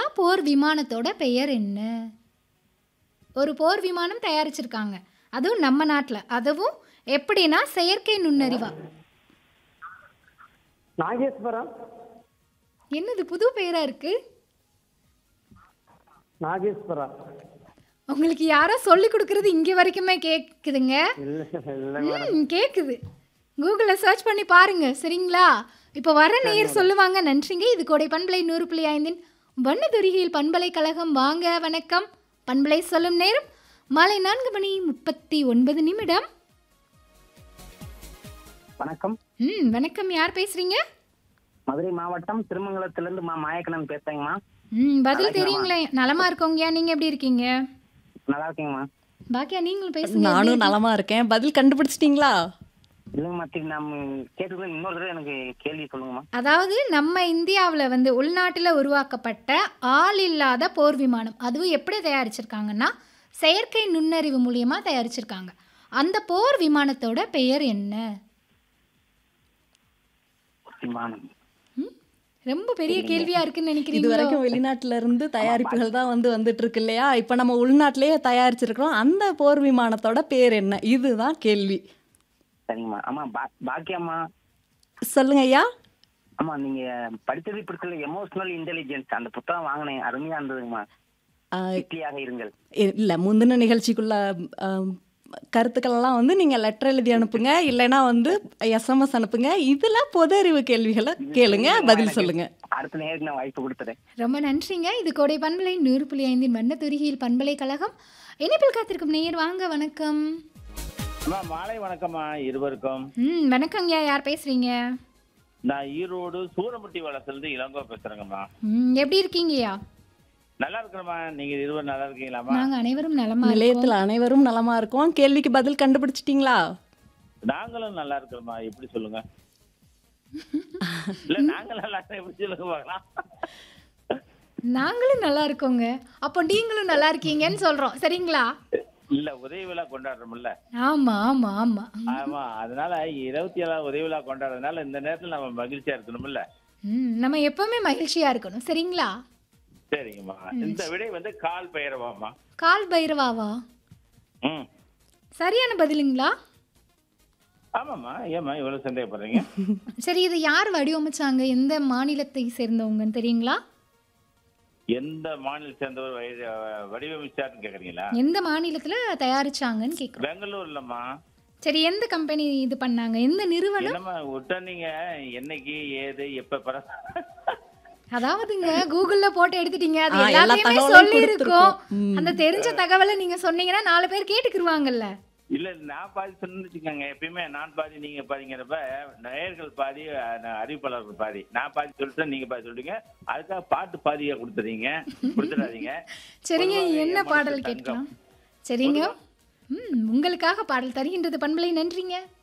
போர் விமானத்தோட பெயர் என்ன ஒரு போர் விமானம் தயாரிச்சிருக்காங்க அதுவும் நம்ம நாட்டில் அதுவும் எப்படின்னா செயற்கை நுண்ணறிவா நாகேஸ்வரம் என்னது புது பெயரா இருக்கு நாகேஸ்வரா உங்களுக்கு யாரோ சொல்லி கொடுக்கறது இங்கே வரைக்குமே கேட்குதுங்க இல்ல இல்ல ம் கேட்குது கூகுளில் சர்ச் பண்ணி பாருங்க சரிங்களா இப்போ வர நேயர் சொல்லுவாங்க நன்றிங்க இது கோடை பண்பலை நூறு புள்ளி ஐந்தின் வண்ணதுரிகையில் பண்பலை கழகம் வாங்க வணக்கம் பண்பலை சொல்லும் நேரம் மாலை நான்கு மணி முப்பத்தி ஒன்பது நிமிடம் வணக்கம் ம் வணக்கம் யார் பேசுறீங்க மதுரை மாவட்டம் திருமங்கலத்திலிருந்து மா மாயக்கண்ணன் பேசுறேங்கம்மா ம் பதில் தெரியுங்களே நலமா இருக்கோங்கய்யா நீங்க எப்படி இருக்கீங்க நல்லா இருக்கீங்கம்மா பாக்கியா நீங்களும் பேசுங்க நானும் நலமா இருக்கேன் பதில் கண்டுபிடிச்சிட்டீங்களா இல்லைங்கம்மா திரு நம்ம கேட்டுக்கிறேன் இன்னொரு தடவை எனக்கு கேள்வி சொல்லுங்கம்மா அதாவது நம்ம இந்தியாவில் வந்து உள்நாட்டில் உருவாக்கப்பட்ட ஆள் இல்லாத போர் விமானம் அதுவும் எப்படி தயாரிச்சிருக்காங்கன்னா செயற்கை நுண்ணறிவு மூலியமாக தயாரிச்சிருக்காங்க அந்த போர் விமானத்தோட பெயர் என்ன விமானம் ம்? ரொம்ப பெரிய கேள்வியா இருக்குன்னு இது நினைக்கிறீங்களோ வரைக்கும் வெளிநாட்டுல இருந்து தயாரிப்புகள் தான் வந்து வந்துட்டு இருக்கு இல்லையா இப்ப நம்ம உள்நாட்டிலேயே தயாரிச்சிருக்கிறோம் அந்த போர் விமானத்தோட பேர் என்ன இதுதான் கேள்வி சரிங்கம்மா ஆமா பா பாக்கியம்மா சொல்லுங்க ஐயா ஆமா நீங்க படித்தது பிடிச்சல எமோஷனல் இன்டெலிஜென்ஸ் அந்த புத்தகம் வாங்கினேன் அருமையா இருந்ததுங்கம்மா ஆஹ் வெற்றியாக இருங்கள் இ- இல்ல முந்தின நிகழ்ச்சிக்குள்ள ஆம், கருத்துக்கள் எல்லாம் வந்து நீங்க லெட்டர் எழுதி அனுப்புங்க இல்லைன்னா வந்து எஸ்எம்எஸ் அனுப்புங்க இதுல பொது அறிவு கேள்விகளை கேளுங்க பதில் சொல்லுங்க அடுத்த நேருக்கு நான் வாய்ப்பு கொடுத்துறேன் ரொம்ப நன்றிங்க இது கோடை பண்பலை நூறு புள்ளி ஐந்தின் வண்ணத்துருகியில் பண்பலை கழகம் இணைப்பில் காத்திருக்கும் நேயர் வாங்க வணக்கம் அம்மா மாலை வணக்கம்மா இருவருக்கும் ம் வணக்கங்கய்யா யார் பேசுறீங்க நான் ஈரோடு சூரமுட்டி வளத்திலிருந்து இளங்கோ பேசுறேங்கம்மா ம் எப்படி இருக்கீங்கய்யா நல்லா இருக்கிறம்மா நீங்க இருவர் நல்லா இருக்கீங்களாம்மா நாங்க அனைவரும் நலமா இருக்கோம் நிலையத்தில் அனைவரும் நலமா இருக்கோம் கேள்விக்கு பதில் கண்டுபிடிச்சிட்டீங்களா நாங்களும் நல்லா இருக்கிறோம்மா எப்படி சொல்லுங்க இல்ல நாங்களும் நல்லா இருக்கோம், எப்படி சொல்லுங்க பார்க்கலாம் நாங்களும் நல்லா இருக்கோங்க அப்போ நீங்களும் நல்லா இருக்கீங்கன்னு சொல்றோம் சரிங்களா இல்ல உதவி விழா கொண்டாடுறோம்ல ஆமா ஆமா ஆமா ஆமா அதனால இருபத்தி ஏழாவது உதவி விழா கொண்டாடுறதுனால இந்த நேரத்துல நம்ம மகிழ்ச்சியா இருக்கணும்ல ம் நம்ம எப்பவுமே மகிழ்ச்சியா இருக்கணும் சரிங்களா சரிங்கம்மா இந்த விடை வந்து கால் பெயரவாம்மா கால் பைரவாவா ம் சரியான பதிலுங்களா ஆமாம்மா ஏம்மா இவ்வளவு சந்தேகப்படுறீங்க சரி இதை யார் வடிவமைச்சாங்க எந்த மாநிலத்தை சேர்ந்தவங்கன்னு தெரியுங்களா எந்த மாநில சேர்ந்தவர் வயது- வடிவமைச்சாருன்னு கேக்குறீங்களா எந்த மாநிலத்துல தயாரிச்சாங்கன்னு கேக்குறோம் பெங்களூர்லம்மா சரி எந்த கம்பெனி இது பண்ணாங்க எந்த நிறுவனம் என்னம்மா விட்டா நீங்க என்னைக்கு ஏது எப்ப பர அதாவதுங்க கூகுள்ல போட்டு எடுத்துட்டீங்க அது ஆ, எல்லா எல்லாத்தையுமே தகவலும் சொல்லி இருக்கும் கொடுத்திருக்கோம். ம். அந்த தெரிஞ்ச தகவலை நீங்க சொன்னீங்கன்னா நாலு பேர் கேட்டுக்கிருவாங்கல்ல இல்ல நான் பாதி சொன்னு வச்சுக்கோங்க எப்பயுமே நான் பாதி நீங்க பாதிங்கிறப்ப நேயர்கள் பாதி அஹ், அறிவிப்பாளர்கள் பாதி நான் பாதி சொல்லிட்டேன் நீங்க பாதி சொல்றீங்க அதுக்காக பாட்டு பாதியா கொடுத்துறீங்க கொடுத்துடாதீங்க சரிங்க பொதுவாக என்ன என் பாடல் மனசு கேட்கலாம் தங்கம். சரிங்க ம் உங்களுக்காக பாடல் தருகின்றது பண்பலை நன்றிங்க